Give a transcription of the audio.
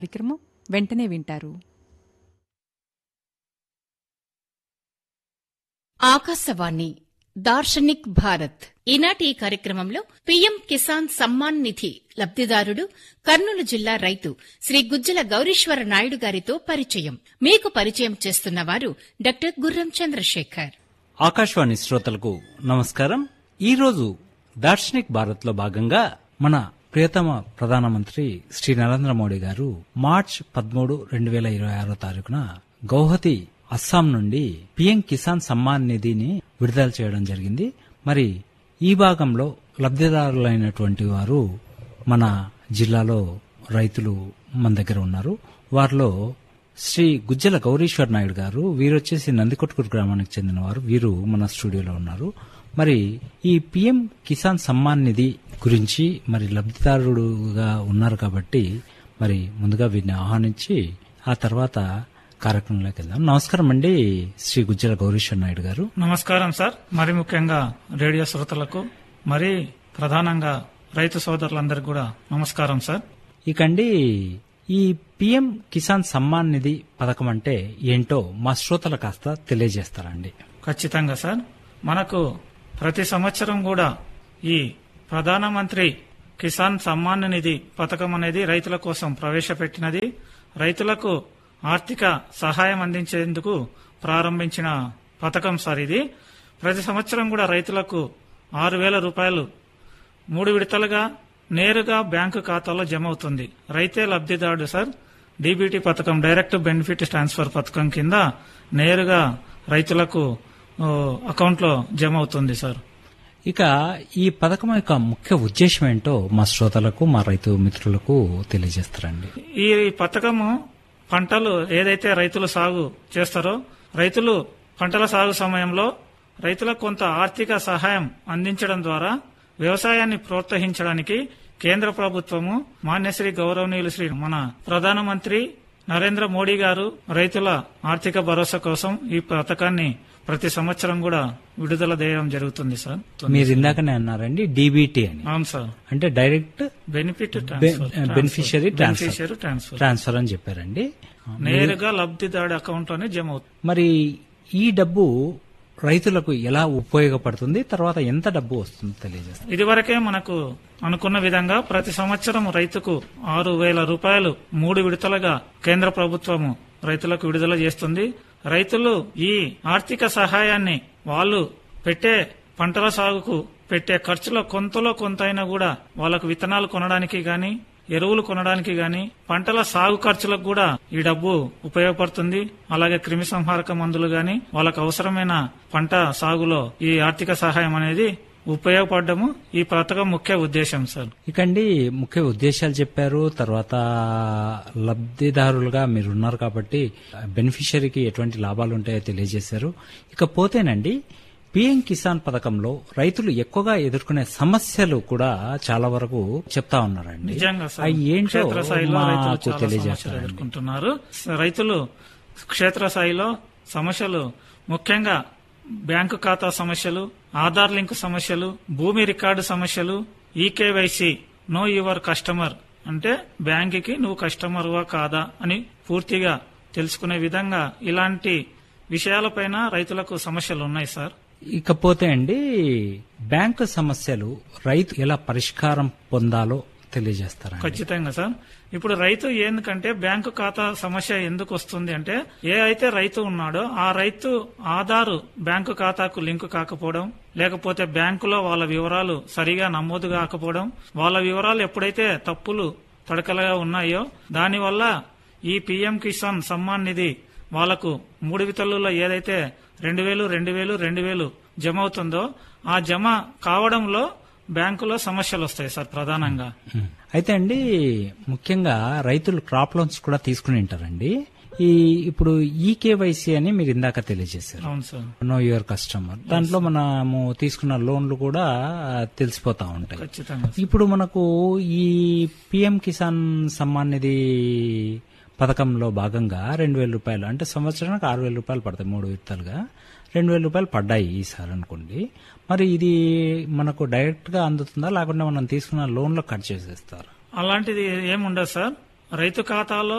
కార్యక్రమం వెంటనే వింటారు ఆకాశవాణి దార్శనిక్ భారత్ ఈనాటి ఈ కార్యక్రమంలో పీఎం కిసాన్ సమ్మాన్ నిధి లబ్దిదారుడు కర్నూలు జిల్లా రైతు శ్రీ గుజ్జల గౌరీశ్వర నాయుడు గారితో పరిచయం మీకు పరిచయం చేస్తున్నవారు డాక్టర్ గుర్రం చంద్రశేఖర్ ఆకాశవాణి శ్రోతలకు నమస్కారం ఈ రోజు దార్శనిక్ భారత్ లో భాగంగా మన ప్రియతమ ప్రధానమంత్రి శ్రీ నరేంద్ర మోడీ గారు మార్చ్ పదమూడు రెండు వేల ఇరవై ఆరో తారీఖున గౌహతి అస్సాం నుండి పిఎం కిసాన్ సమ్మాన్ నిధిని విడుదల చేయడం జరిగింది మరి ఈ భాగంలో లబ్ధిదారులైనటువంటి వారు మన జిల్లాలో రైతులు మన దగ్గర ఉన్నారు వారిలో శ్రీ గుజ్జల గౌరీశ్వర్ నాయుడు గారు వీరు వచ్చేసి నందికొట్కూరు గ్రామానికి చెందినవారు వీరు మన స్టూడియోలో ఉన్నారు మరి ఈ పిఎం కిసాన్ సమ్మాన్ నిధి గురించి మరి లబ్ధిదారుడుగా ఉన్నారు కాబట్టి మరి ముందుగా వీరిని ఆహ్వానించి ఆ తర్వాత కార్యక్రమంలోకి వెళ్దాం నమస్కారం అండి శ్రీ గుజ్జల గౌరీశ్వర్ నాయుడు గారు నమస్కారం సార్ మరి ముఖ్యంగా రేడియో శ్రోతలకు మరి ప్రధానంగా రైతు సోదరులందరికీ కూడా నమస్కారం సార్ ఇకండి ఈ పిఎం కిసాన్ సమ్మాన్ నిధి పథకం అంటే ఏంటో మా శ్రోతలు కాస్త తెలియజేస్తారండి ఖచ్చితంగా సార్ మనకు ప్రతి సంవత్సరం కూడా ఈ ప్రధానమంత్రి కిసాన్ సమ్మాన్ నిధి పథకం అనేది రైతుల కోసం ప్రవేశపెట్టినది రైతులకు ఆర్థిక సహాయం అందించేందుకు ప్రారంభించిన పథకం సార్ ఇది ప్రతి సంవత్సరం కూడా రైతులకు ఆరు వేల రూపాయలు మూడు విడతలుగా నేరుగా బ్యాంకు ఖాతాలో జమ అవుతుంది రైతే లబ్ధిదారుడు సార్ డీబీటీ పథకం డైరెక్ట్ బెనిఫిట్ ట్రాన్స్ఫర్ పథకం కింద నేరుగా రైతులకు ఓ, అకౌంట్లో జమ అవుతుంది సార్ ఇక ఈ పథకం యొక్క ముఖ్య ఉద్దేశం ఏంటో మా శ్రోతలకు మా రైతు మిత్రులకు తెలియజేస్తారండి ఈ పథకము పంటలు ఏదైతే రైతులు సాగు చేస్తారో రైతులు పంటల సాగు సమయంలో రైతులకు కొంత ఆర్థిక సహాయం అందించడం ద్వారా వ్యవసాయాన్ని ప్రోత్సహించడానికి కేంద్ర ప్రభుత్వము మాన్యశ్రీ గౌరవనీయులు శ్రీ మన ప్రధానమంత్రి నరేంద్ర మోడీ గారు రైతుల ఆర్థిక భరోసా కోసం ఈ పథకాన్ని ప్రతి సంవత్సరం కూడా విడుదల చేయడం జరుగుతుంది సార్ మీరు ఇందాకనే అన్నారండి డీబీటీ అని అవును సార్ అంటే direct benefit beneficiary transfer beneficiary transfer transfer అని చెప్పారండి నేరుగా లబ్ధిదారుడి అకౌంట్ లోనే జమ అవుతుంది మరి ఈ డబ్బు రైతులకు ఎలా ఉపయోగపడుతుంది తర్వాత ఎంత డబ్బు వస్తుందో తెలియజేస్తారు ఇదివరకే మనకు అనుకున్న విధంగా ప్రతి సంవత్సరం రైతుకు ఆరు వేల రూపాయలు మూడు విడతలుగా కేంద్ర ప్రభుత్వము రైతులకు విడుదల చేస్తుంది రైతులు ఈ ఆర్థిక సహాయాన్ని వాళ్ళు పెట్టే పంటల సాగుకు పెట్టే ఖర్చులో కొంతలో కొంతైనా కూడా వాళ్ళకు విత్తనాలు కొనడానికి గాని ఎరువులు కొనడానికి గాని పంటల సాగు ఖర్చులకు కూడా ఈ డబ్బు ఉపయోగపడుతుంది అలాగే క్రిమి సంహారక మందులు గాని వాళ్ళకు అవసరమైన పంట సాగులో ఈ ఆర్థిక సహాయం అనేది ఉపయోగపడము ఈ పథకం ముఖ్య ఉద్దేశం సార్ ఇకండి ముఖ్య ఉద్దేశాలు చెప్పారు తర్వాత లబ్ధిదారులుగా మీరు ఉన్నారు కాబట్టి బెనిఫిషరీకి ఎటువంటి లాభాలు ఉంటాయో తెలియజేశారు ఇకపోతేనండి పిఎం కిసాన్ పథకంలో రైతులు ఎక్కువగా ఎదుర్కొనే సమస్యలు కూడా చాలా వరకు చెప్తా ఉన్నారండి నిజంగా సార్ అవి ఏంటో క్షేత్రస్థాయిలో రైతులు మాకు చాలా సమస్యలు తెలియజేస్తారండి ఎదుర్కొంటున్నారు రైతులు క్షేత్రస్థాయిలో సమస్యలు ముఖ్యంగా బ్యాంకు ఖాతా సమస్యలు ఆధార్ లింక్ సమస్యలు భూమి రికార్డు సమస్యలు ఈకేవైసీ నో యువర్ కస్టమర్ అంటే బ్యాంకుకి నువ్వు కస్టమర్వా కాదా అని పూర్తిగా తెలుసుకునే విధంగా ఇలాంటి విషయాలపైన రైతులకు సమస్యలు ఉన్నాయి సార్ ఇకపోతే అండి బ్యాంకు సమస్యలు రైతు ఎలా పరిష్కారం పొందాలో తెలియజేస్తారా ఖచ్చితంగా సార్ ఇప్పుడు రైతు ఎందుకంటే బ్యాంకు ఖాతా సమస్య ఎందుకు వస్తుంది అంటే ఏ అయితే రైతు ఉన్నాడో ఆ రైతు ఆధారు బ్యాంకు ఖాతాకు లింకు కాకపోవడం లేకపోతే బ్యాంకులో వాళ్ళ వివరాలు సరిగా నమోదు కాకపోవడం వాళ్ళ వివరాలు ఎప్పుడైతే తప్పులు తడకలుగా ఉన్నాయో దానివల్ల ఈ పిఎం కిసాన్ సమ్మాన్ నిధి వాళ్లకు మూడు వితలులో ఏదైతే రెండు వేలు రెండు వేలు రెండు వేలు జమ అవుతుందో ఆ జమ కావడంలో బ్యాంకులో సమస్యలు వస్తాయి సార్ ప్రధానంగా ఉం. అయితే అండి ముఖ్యంగా రైతులు క్రాప్ లోన్స్ కూడా తీసుకుని ఉంటారండి ఈ ఇప్పుడు ఈ కేవైసీ అని మీరు ఇందాక తెలియజేశారు అవును సార్ నో యువర్ కస్టమర్ దాంట్లో మనము తీసుకున్న లోన్లు కూడా తెలిసిపోతా ఉంటాయి ఖచ్చితంగా ఇప్పుడు మనకు ఈ పిఎం కిసాన్ సమ్మాన్ నిధి పథకంలో భాగంగా రెండు వేల రూపాయలు అంటే సంవత్సరానికి ఆరు వేల రూపాయలు పడతాయి మూడు విడతలుగా రెండు వేల రూపాయలు పడ్డాయి ఈసారి అనుకోండి మరి ఇది మనకు డైరెక్ట్ గా అందుతుందా లేకుంటే మనం తీసుకున్న లోన్ లో కట్ చేసేస్తారు అలాంటిది ఏముండదు సార్ రైతు ఖాతాలో